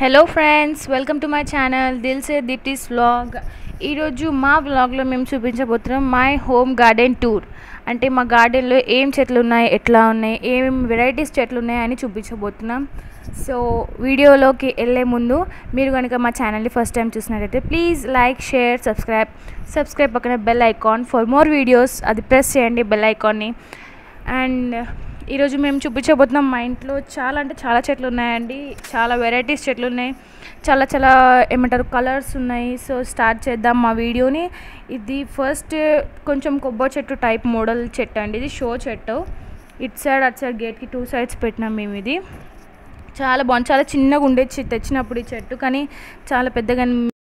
Hello friends welcome to my channel Dil Se దిటీస్ vlog ఈరోజు మా వ్లాగ్లో మేము చూపించబోతున్నాం మై హోమ్ గార్డెన్ టూర్ అంటే మా గార్డెన్లో ఏం చెట్లు ఉన్నాయి ఎట్లా ఉన్నాయి ఏం వెరైటీస్ చెట్లు ఉన్నాయి అని చూపించబోతున్నాం సో వీడియోలోకి వెళ్ళే ముందు మీరు కనుక మా ఛానల్ని ఫస్ట్ టైం చూసినట్టయితే please like share subscribe subscribe పక్కన bell icon for more videos అది ప్రెస్ చేయండి బెల్ ఐకాన్ని అండ్ ఈరోజు మేము చూపించబోతున్నాం మా ఇంట్లో చాలా అంటే చాలా చెట్లు ఉన్నాయండి చాలా వెరైటీస్ చెట్లు ఉన్నాయి చాలా చాలా ఏమంటారు కలర్స్ ఉన్నాయి సో స్టార్ట్ చేద్దాం మా వీడియోని ఇది ఫస్ట్ కొంచెం కొబ్బరి చెట్టు టైప్ మోడల్ చెట్టు అండి ఇది షో చెట్టు ఇటు సైడ్ అటు సైడ్ గేట్కి టూ సైడ్స్ పెట్టినాం మేము ఇది చాలా బాగుంది చాలా చిన్నగా ఉండేది చె- తెచ్చినప్పుడు ఈ చెట్టు కానీ చాలా పెద్దగా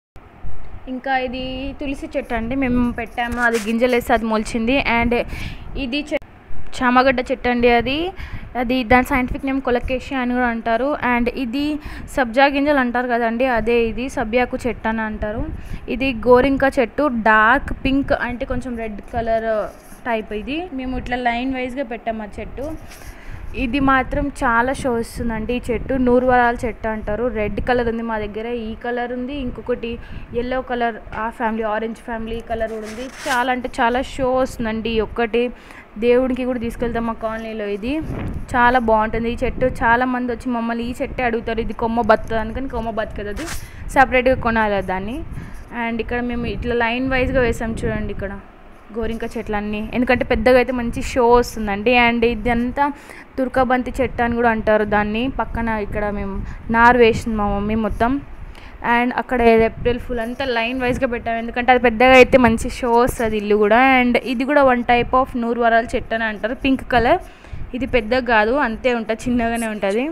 ఇంకా ఇది తులసి చెట్టు అండి మేము పెట్టాము అది గింజలు వేసి అది మొలిచింది అండ్ ఇది చె- చామగడ్డ చెట్టు అండి అది అది దాని సైంటిఫిక్ నేమ్ కొలకేషియా అని కూడా అంటారు అండ్ ఇది సబ్జా గింజలు అంటారు కదండి అదే ఇది సబ్యాకు చెట్టు అని అంటారు ఇది గోరింక చెట్టు డార్క్ పింక్ అంటే కొంచెం రెడ్ కలర్ టైప్ ఇది మేము ఇట్లా లైన్ వైజ్గా పెట్టాము ఆ చెట్టు ఇది మాత్రం చాలా షో ఇస్తుందండి ఈ చెట్టు నూరు వరాల చెట్టు అంటారు రెడ్ కలర్ ఉంది మా దగ్గర ఈ కలర్ ఉంది ఇంకొకటి ఎల్లో కలర్ ఆ ఫ్యామిలీ ఆరెంజ్ ఫ్యామిలీ కలర్ కూడా ఉంది చాలా అంటే చాలా షో వస్తుందండి ఈ ఒక్కటి దేవుడికి కూడా తీసుకెళ్తాం మా కాలనీలో ఇది చాలా బాగుంటుంది ఈ చెట్టు చాలా మంది వచ్చి మమ్మల్ని ఈ చెట్టే అడుగుతారు ఇది కొమ్మ బతుకదు అందుకని కొమ్మ బతకదు అది సపరేట్గా కొనాలి దాన్ని అండ్ ఇక్కడ మేము ఇట్లా లైన్ వైజ్గా వేసాం చూడండి ఇక్కడ గోరింక చెట్లన్నీ ఎందుకంటే పెద్దగా అయితే మంచి షో వస్తుందండి అండ్ ఇదంతా తుర్కబంతి చెట్టు అని కూడా అంటారు దాన్ని పక్కన ఇక్కడ మేము నారు వేసింది మా మమ్మీ మొత్తం అండ్ అక్కడ ఏప్రిల్ ఫుల్ అంతా లైన్ వైజ్గా పెట్టాము ఎందుకంటే అది పెద్దగా అయితే మంచి షో వస్తుంది ఇల్లు కూడా అండ్ ఇది కూడా వన్ టైప్ ఆఫ్ నూరు వరాల చెట్టు అని అంటారు పింక్ కలర్ ఇది పెద్దగా కాదు అంతే ఉంటుంది చిన్నగానే ఉంటుంది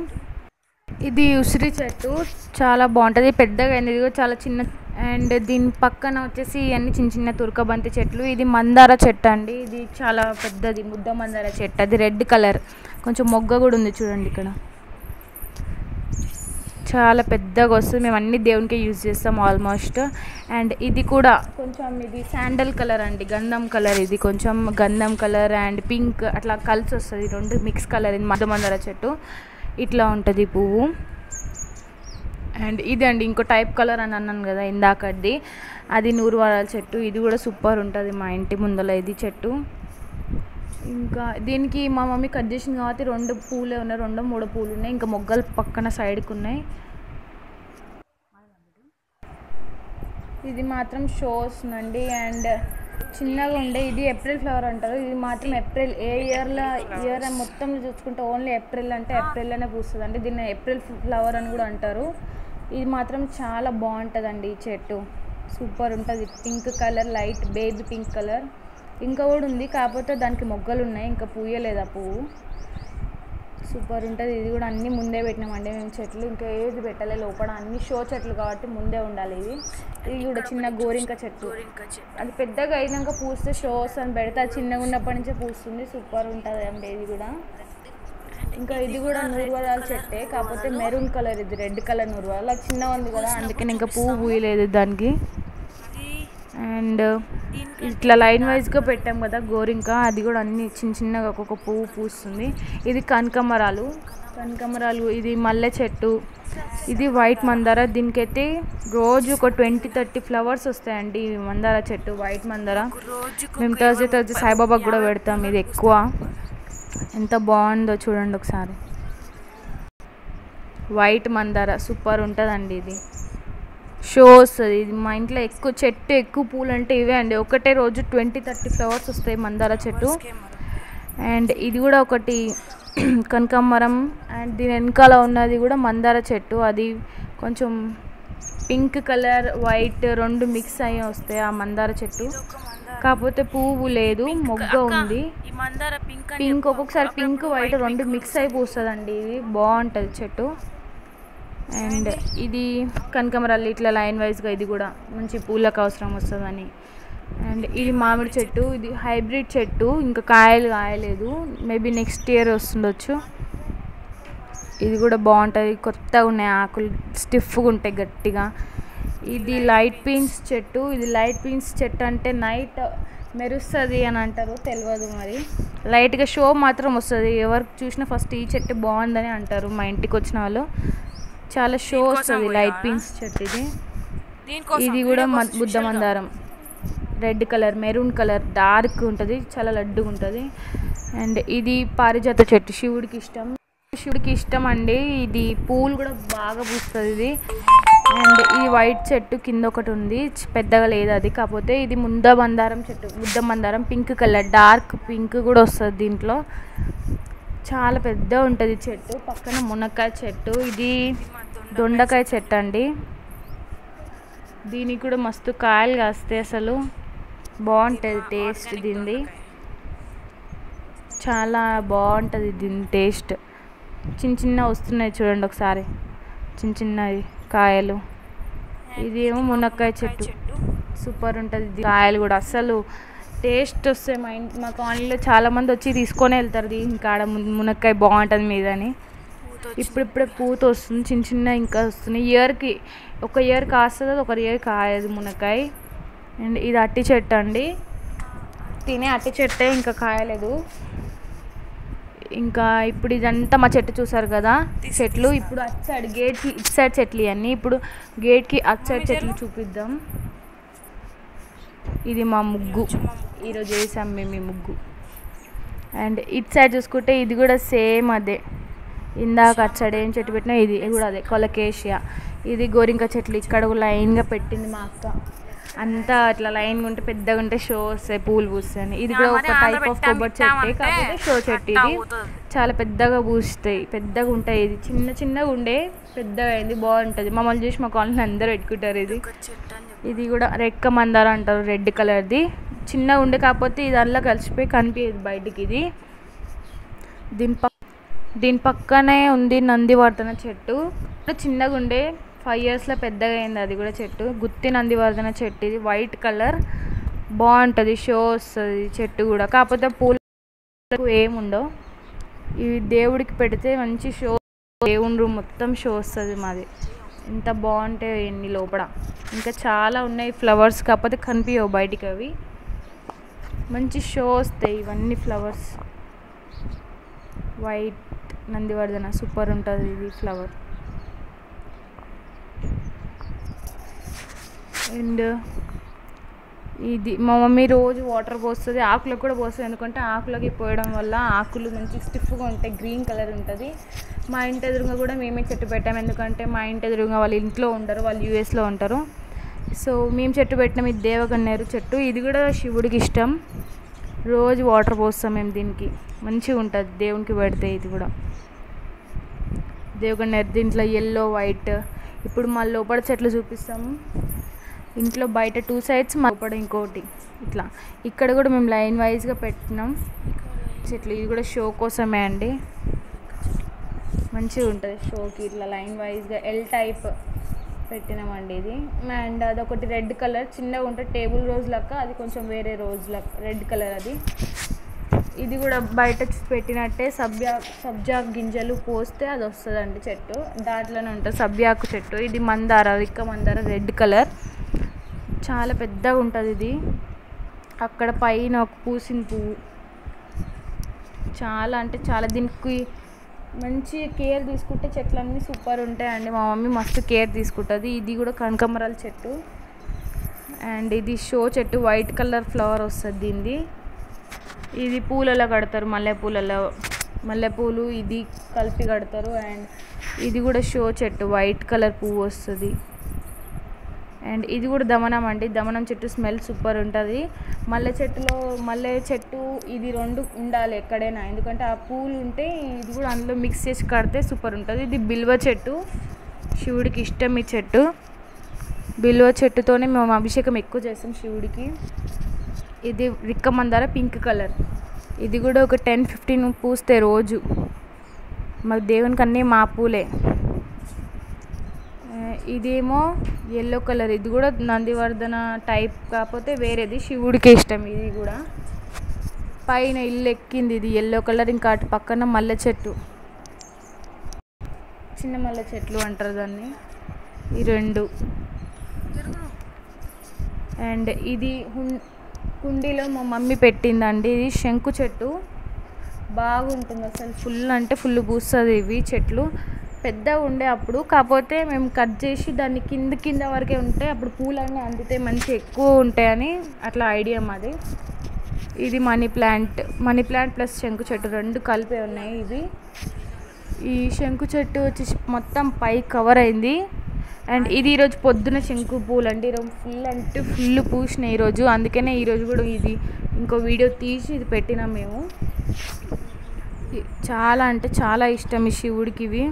ఇది ఉసిరి చెట్టు చాలా బాగుంటుంది పెద్దగా అయింది ఇది కూడా చాలా చిన్న అండ్ దీని పక్కన వచ్చేసి ఇవన్నీ చిన్న చిన్న తురకబంతి చెట్లు ఇది మందార చెట్టు అండి ఇది చాలా పెద్దది ముద్ద మందార చెట్టు అది రెడ్ కలర్ కొంచెం మొగ్గ కూడా ఉంది చూడండి ఇక్కడ చాలా పెద్దగా వస్తుంది మేము అన్ని దేవునికి యూజ్ చేస్తాం ఆల్మోస్ట్ అండ్ ఇది కూడా కొంచెం ఇది శాండల్ కలర్ అండి గంధం కలర్ ఇది కొంచెం గంధం కలర్ అండ్ పింక్ అట్లా కలిసి వస్తుంది ఈ రెండు మిక్స్ కలర్ ఇది మధ్య మందార చెట్టు ఇట్లా ఉంటుంది పువ్వు అండ్ ఇది అండి ఇంకో టైప్ కలర్ అని అన్నాను కదా ఇందాకది అది నూరు వారాల చెట్టు ఇది కూడా సూపర్ ఉంటుంది మా ఇంటి ముందర ఇది చెట్టు ఇంకా దీనికి మా మమ్మీ కట్ చేసింది కాబట్టి రెండు పూలే ఉన్నాయి రెండు మూడు పూలు ఉన్నాయి ఇంకా మొగ్గలు పక్కన సైడ్కి ఉన్నాయి ఇది మాత్రం షో వస్తుందండి అండ్ చిన్నగా ఉండే ఇది ఏప్రిల్ ఫ్లవర్ అంటారు ఇది మాత్రం ఏప్రిల్ ఏ ఇయర్లో ఇయర్ మొత్తం చూసుకుంటే ఓన్లీ ఏప్రిల్ అంటే ఏప్రిల్లోనే పూస్తుంది అండి దీన్ని ఏప్రిల్ ఫ్లవర్ అని కూడా అంటారు ఇది మాత్రం చాలా బాగుంటుందండి ఈ చెట్టు సూపర్ ఉంటుంది pink colour light baby pink colour ఇంకా కూడా ఉంది కాకపోతే దానికి మొగ్గలు ఉన్నాయి ఇంకా పూయలేదు ఆ పువ్వు సూపర్ ఉంటుంది ఇది కూడా అన్ని ముందే పెట్టినామండి మేము చెట్లు ఇంకా ఏది పెట్టలే లోపల అన్ని షో చెట్లు కాబట్టి ముందే ఉండాలి ఇది ఇది కూడా చిన్న గోరింక చెట్టు అది పెద్దగా అయినాక పూస్తే షో వస్తుంది పెడితే అది చిన్నగా ఉన్నప్పటి నుంచే పూస్తుంది సూపర్ ఉంటుంది అండి ఇది కూడా ఇంకా ఇది కూడా నూరువరాల చెట్టే కాకపోతే మెరూన్ కలర్ ఇది రెడ్ కలర్ నూరువరాలు అది చిన్నగా ఉంది కదా అందుకని ఇంకా పువ్వు పూయలేదు దానికి అండ్ ఇట్లా లైన్ వైజ్గా పెట్టాం కదా గోరింక అది కూడా అన్ని చిన్న చిన్నగా ఒక్కొక్క పువ్వు పూస్తుంది ఇది కనకమరాలు కనకమరాలు ఇది మల్లె చెట్టు ఇది వైట్ మందార దీనికైతే రోజు ఒక ట్వంటీ థర్టీ ఫ్లవర్స్ వస్తాయండి ఈ మందార చెట్టు వైట్ మందార మేము థర్స్డే థర్స్డే సాయిబాబాకి కూడా పెడతాం ఇది ఎక్కువ ఎంత బాగుందో చూడండి ఒకసారి వైట్ మందార సూపర్ ఉంటుందండి ఇది షో వస్తుంది ఇది మా ఇంట్లో ఎక్కువ చెట్టు ఎక్కువ పూలు అంటే ఇవే అండి ఒకటే రోజు ట్వంటీ థర్టీ ఫ్లవర్స్ వస్తాయి మందార చెట్టు అండ్ ఇది కూడా ఒకటి కనకాంబరం అండ్ దీని వెనకాల ఉన్నది కూడా మందార చెట్టు అది కొంచెం పింక్ కలర్ వైట్ రెండు మిక్స్ అయ్యి వస్తాయి ఆ మందార చెట్టు కాకపోతే పువ్వు లేదు మొగ్గ ఉంది ఈ మందార పింక్ అని పింక్ ఒక్కొక్కసారి పింక్ వైట్ రెండు మిక్స్ అయి పూస్తుందండి ఇది బాగుంటుంది చెట్టు అండ్ ఇది కనకమరాలు ఇట్లా లైన్ వైజ్గా ఇది కూడా మంచి పూలకు అవసరం వస్తుందని అండ్ ఇది మామిడి చెట్టు ఇది హైబ్రిడ్ చెట్టు ఇంకా కాయలు కాయలేదు మేబీ నెక్స్ట్ ఇయర్ వస్తుండొచ్చు ఇది కూడా బాగుంటుంది కొత్తగా ఉన్నాయి ఆకులు స్టిఫ్గా ఉంటాయి గట్టిగా ఇది లైట్ పీన్స్ చెట్టు ఇది లైట్ పీన్స్ చెట్టు అంటే నైట్ మెరుస్తుంది అని అంటారు తెలియదు మరి లైట్గా షో మాత్రం వస్తుంది ఎవరు చూసినా ఫస్ట్ ఈ చెట్టు బాగుందని అంటారు మా ఇంటికి వచ్చిన వాళ్ళు చాలా షో దీనికోసం వస్తుంది కూడా లైట్ పింక్స్ చెట్టు ఇది దీనికోసం ఇది కూడా వీడియో మ- కోసం బుద్ధ special గా మందారం red colour maroon colour dark ఉంటుంది చాలా లడ్డుగా ఉంటుంది అండ్ ఇది పారిజాత చెట్టు శివుడికి ఇష్టం శివుడికి ఇష్టం అండి ఇది పూలు కూడా బాగా పూస్తుంది ఇది అండ్ ఈ వైట్ చెట్టు కింద ఒకటి ఉంది చ్- పెద్దగా లేదు అది కాకపోతే ఇది ముంద మందారం చెట్టు ముద్ద మందారం పింక్ కలర్ డార్క్ పింక్ కూడా వస్తుంది దీంట్లో చాలా పెద్ద ఉంటుంది చెట్టు పక్కన మునక్కాయ చెట్టు ఇది దొండకాయ చెట్టు అండి దీనికి కూడా మస్తు కాయలు కాస్తాయి అసలు బాగుంటుంది టేస్ట్ దీనిది చాలా బాగుంటుంది దీని టేస్ట్ చిన్న చిన్న వస్తున్నాయి చూడండి ఒకసారి చిన్న చిన్నవి కాయలు ఇది ఏమో మునక్కాయ చెట్టు సూపర్ ఉంటుంది కాయలు కూడా అసలు టేస్ట్ వస్తాయి మా ఇంటి మా కాలనీలో చాలా మంది వచ్చి తీసుకొని వెళ్తారు దీని కాడ ము- మునక్కాయ బాగుంటుంది మీదని ఇప్పుడిప్పుడే పూత వస్తుంది చిన్న చిన్న ఇంకా వస్తున్నాయి ఇయర్కి ఒక ఇయర్ కాస్తుంది ఒక ఇయర్ కాయదు మునక్కాయ అండ్ ఇది అట్టి చెట్టు అండి తినే అట్టి చెట్టే ఇంకా కాయలేదు ఇంకా ఇప్పుడు ఇదంతా మా చెట్టు చూసారు కదా చెట్లు ఇప్పుడు అటు సైడ్ గేట్కి ఇటు సైడ్ చెట్లు ఇవన్నీ ఇప్పుడు గేట్కి అటు సైడ్ చెట్లు చూపిద్దాం ఇది మా ముగ్గు ఈరోజు వేసాం మేము ఈ ముగ్గు అండ్ ఇటు సైడ్ చూసుకుంటే ఇది కూడా సేమ్ అదే ఇందాక అటు సైడ్ ఏం చెట్టు పెట్టినా ఇది కూడా అదే కొలకేషియా ఇది గోరింక చెట్లు ఇక్కడ కూడా లైన్గా పెట్టింది మా అక్క అంతా అట్లా లైన్గా ఉంటే పెద్దగా ఉంటే షో వస్తాయి పూలు పూస్తాయి ఇది కూడా ఒక టైప్ ఆఫ్ కొబ్బరి చెట్టే కాకపోతే షో చెట్టు ఇది చాలా పెద్దగా పూస్తాయి పెద్దగా ఉంటాయి ఇది చిన్న చిన్నగా ఉండే పెద్దగా అయింది బాగుంటుంది మమ్మల్ని చూసి మా కాలనీ అందరూ పెట్టుకుంటారు ఇది ఇది కూడా రెక్క మందారం అంటారు రెడ్ కలర్ది చిన్నగా ఉండే కాకపోతే ఇది అందులో కలిసిపోయి కనిపించదు బయటికి ఇది దీని పక్క దీని పక్కనే ఉంది నందివర్ధన చెట్టు చిన్నగా ఉండే ఫైవ్ ఇయర్స్లో పెద్దగా అయింది అది కూడా చెట్టు గుత్తి నందివర్ధన చెట్టు ఇది వైట్ కలర్ బాగుంటుంది షో వస్తుంది చెట్టు కూడా కాకపోతే పూలు ఏముండవు ఇవి దేవుడికి పెడితే మంచి షో దేవుని రూమ్ మొత్తం షో వస్తుంది మాది ఎంత బాగుంటాయి ఎన్ని లోపల ఇంకా చాలా ఉన్నాయి ఫ్లవర్స్ కాకపోతే కనిపించవు బయటికి అవి మంచి షో వస్తాయి ఇవన్నీ ఫ్లవర్స్ వైట్ నందివర్ధన సూపర్ ఉంటుంది ఇది ఫ్లవర్ అండ్ ఇది మా మమ్మీ రోజు వాటర్ పోస్తుంది ఆకులకు కూడా పోస్తుంది ఎందుకంటే ఆకులకి పోయడం వల్ల ఆకులు మంచి స్టిఫ్గా ఉంటాయి గ్రీన్ కలర్ ఉంటుంది మా ఇంటి ఎదురుగా కూడా మేమే చెట్టు పెట్టాము ఎందుకంటే మా ఇంటి ఎదురుగా వాళ్ళు ఇంట్లో ఉండరు వాళ్ళు యూఎస్లో ఉంటారు సో మేము చెట్టు పెట్టినాం ఇది దేవగన్నేరు చెట్టు ఇది కూడా శివుడికి ఇష్టం రోజు వాటర్ పోస్తాం మేము దీనికి మంచిగా ఉంటుంది దేవునికి పెడితే ఇది కూడా దేవగన్నేరు దీంట్లో ఎల్లో వైట్ ఇప్పుడు మా లోపల చెట్లు చూపిస్తాము ఇంట్లో బయట టూ సైడ్స్ మా లోపల ఇంకోటి ఇట్లా ఇక్కడ కూడా మేము లైన్ వైజ్గా పెట్టినాం చెట్లు ఇది కూడా షో కోసమే అండి మంచిగా ఉంటుంది షోకి ఇట్లా లైన్ వైజ్గా ఎల్ టైప్ పెట్టినామండి ఇది అండ్ అదొకటి రెడ్ కలర్ చిన్నగా ఉంటే టేబుల్ రోజ్ లెక్క అది కొంచెం వేరే రోజ్ లెక్క రెడ్ కలర్ అది ఇది కూడా బయట పెట్టినట్టే సబ్జా సబ్జా గింజలు పోస్తే అది వస్తుందండి చెట్టు దాంట్లోనే ఉంటుంది సబ్జాకు చెట్టు ఇది మందార రిక్క మందార రెడ్ కలర్ చాలా పెద్దగా ఉంటుంది ఇది అక్కడ పైన ఒక పూసిన పువ్వు చాలా అంటే చాలా దీనికి మంచి కేర్ తీసుకుంటే చెట్లన్నీ సూపర్ ఉంటాయండి మా మమ్మీ మస్తు కేర్ తీసుకుంటుంది ఇది కూడా కనకమరాల చెట్టు అండ్ ఇది షో చెట్టు వైట్ కలర్ ఫ్లవర్ వస్తుంది దీనిది ఇది పూలలో కడతారు మల్లెపూలలో మల్లెపూలు ఇది కలిపి కడతారు అండ్ ఇది కూడా షో చెట్టు వైట్ కలర్ పువ్వు వస్తుంది అండ్ ఇది కూడా దమనం అండి దమనం చెట్టు స్మెల్ సూపర్ ఉంటుంది మల్లె చెట్టులో మల్లె చెట్టు ఇది రెండు ఉండాలి ఎక్కడైనా ఎందుకంటే ఆ పూలు ఉంటే ఇది కూడా అందులో మిక్స్ చేసి కడితే సూపర్ ఉంటుంది ఇది బిల్వ చెట్టు శివుడికి ఇష్టం ఈ చెట్టు బిల్వ చెట్టుతోనే మేము అభిషేకం ఎక్కువ చేస్తాం శివుడికి ఇది రిక్క మందార పింక్ కలర్ ఇది కూడా ఒక టెన్ ఫిఫ్టీన్ పూస్తే రోజు మాకు దేవునికి అన్నీ మా పూలే ఆ, ఇదేమో ఎల్లో కలర్ ఇది కూడా నందివర్ధన టైప్ కాకపోతే వేరేది శివుడికి ఇష్టం ఇది కూడా పైన ఇల్లు ఎక్కింది ఇది ఎల్లో కలర్ ఇంకా అటు పక్కన మల్లె చెట్టు చిన్న మల్లె చెట్లు అంటారు దాన్ని ఈ రెండు అండ్ ఇది హుం- కుండీలో మా మమ్మీ పెట్టిందండి ఇది శంకు చెట్టు బాగుంటుంది అసలు ఫుల్ అంటే ఫుల్ పూస్తుంది ఇవి చెట్లు పెద్ద ఉండే అప్పుడు కాకపోతే మేము కట్ చేసి దాన్ని కింద కింద వరకే ఉంటే అప్పుడు పూలన్నీ అందితే మంచి ఎక్కువ ఉంటాయని అట్లా ఐడియా మాది ఇది money plant money plant plus శంకు చెట్టు రెండు కలిపే ఉన్నాయి ఇవి ఈ శంకు చెట్టు వచ్చేసి మొత్తం పై కవర్ అయింది అండ్ ఇది ఈరోజు పొద్దున శంకు పూలు అండి ఈరోజు ఫుల్ అంటే ఫుల్ పూసినాయి ఈరోజు అందుకనే ఈరోజు కూడా ఇది ఇంకో వీడియో తీసి ఇది పెట్టినాం మేము ఇ- చాలా అంటే చాలా ఇష్టం ఈ శివుడికి ఇవి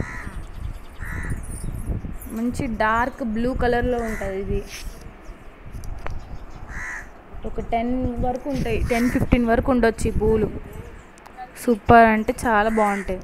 మంచి డార్క్ బ్లూ కలర్లో ఉంటుంది ఇది ఒక టెన్ వరకు ఉంటాయి టెన్ ఫిఫ్టీన్ వరకు ఉండొచ్చు ఈ పూలు సూపర్ అంటే చాలా బాగుంటాయి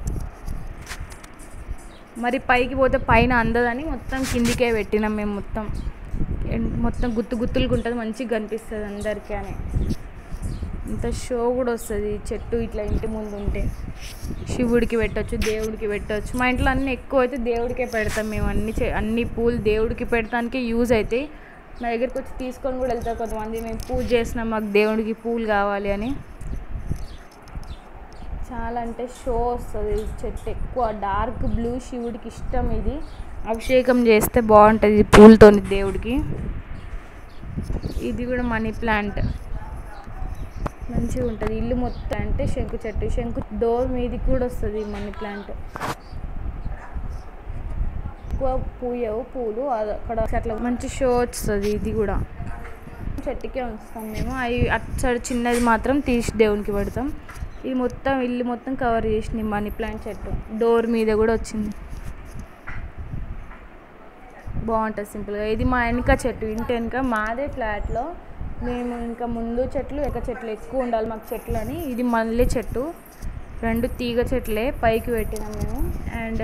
మరి పైకి పోతే పైన అందదని మొత్తం కిందికే పెట్టినాం మేము మొత్తం ఎన్- మొత్తం గుత్తు గుత్తులుగా ఉంటుంది మంచిగా కనిపిస్తుంది అందరికీ అని ఇంత షో కూడా వస్తుంది ఈ చెట్టు ఇట్లా ఇంటి ముందు ఉంటే శివుడికి పెట్టొచ్చు దేవుడికి పెట్టొచ్చు మా ఇంట్లో అన్ని ఎక్కువ అయితే దేవుడికే పెడతాం మేము అన్ని చే- అన్ని పూలు దేవుడికి పెడతానికి యూజ్ అవుతాయి మా దగ్గరికి వచ్చి తీసుకొని కూడా వెళ్తారు కొంతమంది మేము పూజ చేసినాం మాకు దేవుడికి పూలు కావాలి అని చాలా అంటే షో వస్తుంది ఈ చెట్టు ఎక్కువ డార్క్ బ్లూ శివుడికి ఇష్టం ఇది అభిషేకం చేస్తే బాగుంటుంది ఈ పూలతోని దేవుడికి ఇది కూడా మనీ ప్లాంట్ మంచిగా ఉంటుంది ఇల్లు మొత్తం అంటే శంకు చెట్టు శంకు డోర్ మీదకి కూడా వస్తుంది ఈ మనీ ప్లాంట్ ఎక్కువ పూయవు పూలు అది అక్కడ అట్లా మంచి షో వస్తుంది ఇది కూడా చెట్టుకే ఉంచుతాం మేము అవి అచ్చడి చిన్నది మాత్రం తీసి దేవునికి పెడతాం ఇది మొత్తం ఇల్లు మొత్తం కవర్ చేసింది మనీ ప్లాంట్ చెట్టు డోర్ మీద కూడా వచ్చింది బాగుంటుంది సింపుల్గా ఇది మా వెనక చెట్టు ఇంటి వెనక మాదే ఫ్లాట్లో మేము ఇంకా ముందు చెట్లు ఎక్క చెట్లు ఎక్కువ ఉండాలి మాకు చెట్లు అని ఇది మల్లె చెట్టు రెండు తీగ చెట్లే పైకి పెట్టినాం మేము అండ్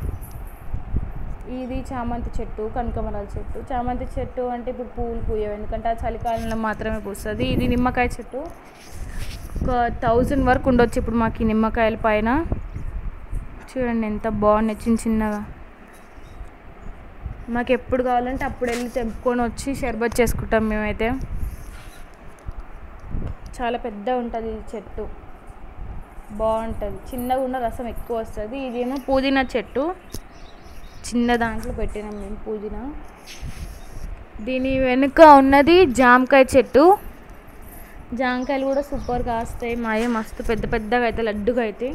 ఇది చామంతి చెట్టు కనకమరాల చెట్టు చామంతి చెట్టు అంటే ఇప్పుడు పూలు పూయవు ఎందుకంటే ఆ చలికాలంలో మాత్రమే పూస్తుంది ఇది నిమ్మకాయ చెట్టు ఒక థౌజండ్ వరకు ఉండొచ్చు ఇప్పుడు మాకు ఈ నిమ్మకాయల పైన చూడండి ఎంత బాగున్నాయి చిన్న చిన్నగా మాకు ఎప్పుడు కావాలంటే అప్పుడు వెళ్ళి తెంపుకొని వచ్చి షర్బత్ చేసుకుంటాం మేమైతే చాలా పెద్ద ఉంటుంది ఈ చెట్టు బాగుంటుంది చిన్నగా ఉన్న రసం ఎక్కువ వస్తుంది ఇదేమో పుదీనా చెట్టు చిన్న దాంట్లో పెట్టినాం మేము పుదీనా దీని వెనుక ఉన్నది జామకాయ చెట్టు జామకాయలు కూడా సూపర్ కాస్తాయి మాయే మస్తు పెద్ద పెద్దగా అయితే లడ్డుగా అయితే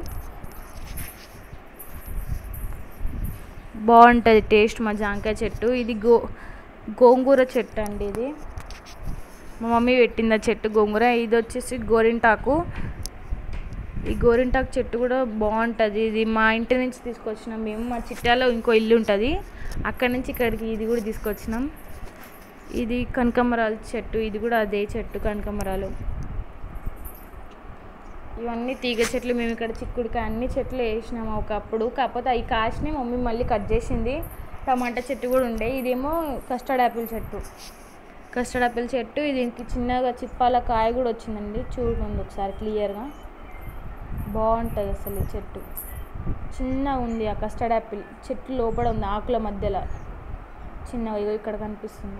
బాగుంటుంది టేస్ట్ మా జామకాయ చెట్టు ఇది గో గోంగూర చెట్టు అండి ఇది మా మమ్మీ పెట్టింది ఆ చెట్టు గోంగూర ఇది వచ్చేసి గోరింటాకు ఈ గోరింటాకు చెట్టు కూడా బాగుంటుంది ఇది మా ఇంటి నుంచి తీసుకొచ్చినాం మేము మా చిట్టాలో ఇంకో ఇల్లు ఉంటుంది అక్కడి నుంచి ఇక్కడికి ఇది కూడా తీసుకొచ్చినాం ఇది కనకమరాల చెట్టు ఇది కూడా అదే చెట్టు కనకమరాలు ఇవన్నీ తీగ చెట్లు మేము ఇక్కడ చిక్కుడుకాయ అన్ని చెట్లు వేసినాము ఒకప్పుడు కాకపోతే అవి కాసినాయి మమ్మీ మళ్ళీ కట్ చేసింది టమాటా చెట్టు కూడా ఉండే ఇదేమో కస్టర్డ్ యాపిల్ చెట్టు కస్టర్డ్ యాపిల్ చెట్టు ఇది ఇంక చిన్నగా చిప్పాల కాయ కూడా వచ్చిందండి చూడండి ఒకసారి క్లియర్గా బాగుంటుంది అసలు ఈ చెట్టు చిన్నగా ఉంది ఆ కస్టర్డ్ యాపిల్ చెట్టు లోపల ఉంది ఆకుల మధ్యలో చిన్నగా ఇగో ఇక్కడ కనిపిస్తుంది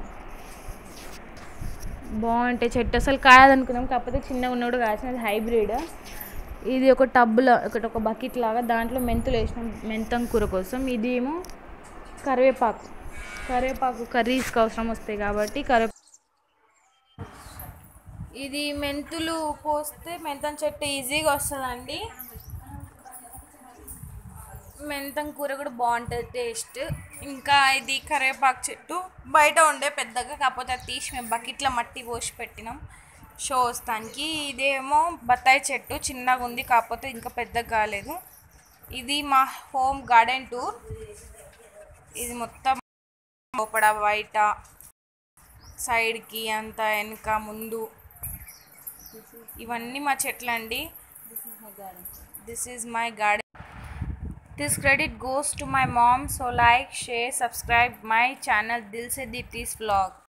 బాగుంటాయి చెట్టు అసలు కాయదనుకున్నాం కాకపోతే చిన్నగా ఉన్నప్పుడు కాసినది హైబ్రిడ్ ఇది ఒక టబ్లో ఒకటి ఒక బకెట్ లాగా దాంట్లో మెంతులు వేసినాం మెంతం కూర కోసం ఇది ఏమో కరివేపాకు కరివేపాకు కర్రీస్కి అవసరం వస్తాయి కాబట్టి కరివే ఇది మెంతులు పోస్తే మెంతం చెట్టు ఈజీగా వస్తుందండి మెంతం కూర కూడా బాగుంటుంది టేస్ట్ ఇంకా ఇది కరివేపాకు చెట్టు బయట ఉండే పెద్దగా కాకపోతే అది తీసి మేము బకెట్లో మట్టి పోసి పెట్టినాం షో వస్తానికి ఇదేమో బత్తాయి చెట్టు చిన్నగా ఉంది కాకపోతే ఇంకా పెద్దగా కాలేదు ఇది మా హోమ్ గార్డెన్ టూర్ ఇది మొత్తం లోపల బయట సైడ్కి అంత వెనుక ముందు ఇవన్నీ మా చెట్లు అండి this is my garden This credit goes to my mom. So like, share, subscribe my channel Dil Se Dipti's vlog.